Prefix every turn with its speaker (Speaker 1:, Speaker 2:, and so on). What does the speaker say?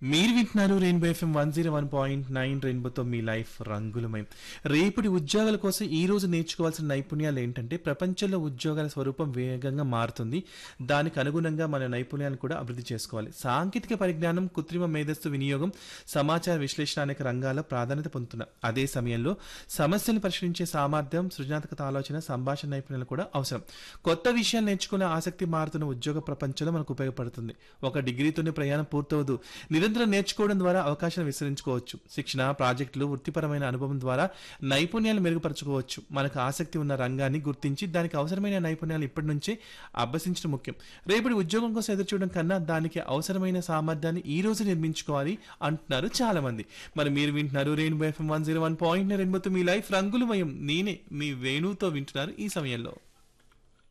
Speaker 1: మీరు వింటున్నారు Rainbow FM one zero one point nine రెయిన్బోతో మీ లైఫ్ రంగులమయం రేపటి ఉద్యోగాల కోసం ఈ రోజు నేర్చుకోవాల్సిన నైపుణ్యాలు ఏంటంటే ప్రపంచంలో ఉద్యోగాల స్వరూపం వేగంగా మారుతుంది దానికి అనుగుణంగా మన నైపుణ్యాలను కూడా అభివృద్ధి చేసుకోవాలి సాంకేతిక పరిజ్ఞానం కృత్రిమ మేధస్సు వినియోగం సమాచార విశ్లేషణ అనేక రంగాల్లో ప్రాధాన్యత పొందుతున్నాయి అదే సమయంలో సమస్యలను పరిష్కరించే సామర్థ్యం సృజనాత్మక ఆలోచన సంభాషణ నైపుణ్యాలు కూడా అవసరం కొత్త విషయాలు నేర్చుకునే ఆసక్తి మారుతున్న ఉద్యోగ ప్రపంచంలో మనకు ఉపయోగపడుతుంది ఒక డిగ్రీతోనే ప్రయాణం పూర్తవదు నిరంతరం నేర్చుకోవడం ద్వారా అవకాశాలు విస్తరించుకోవచ్చు శిక్షణ ప్రాజెక్టులు వృత్తిపరమైన అనుభవం ద్వారా నైపుణ్యాలు మెరుగుపరచుకోవచ్చు మనకు ఆసక్తి ఉన్న రంగాన్ని గుర్తించి దానికి అవసరమైన నైపుణ్యాలు ఇప్పటి నుంచే అభ్యసించడం ముఖ్యం రేపటి ఉద్యోగం కోసం ఎదురు చూడడం కన్నా దానికి అవసరమైన సామర్థ్యాన్ని ఈ రోజు నిర్మించుకోవాలి అంటున్నారు చాలా మంది మరి మీరు వింటున్నారు Rainbow FM one zero one point రెయిన్బోతో మీ లైఫ్ రంగులమయం నేనే మీ వేణుతో వింటున్నారు ఈ సమయంలో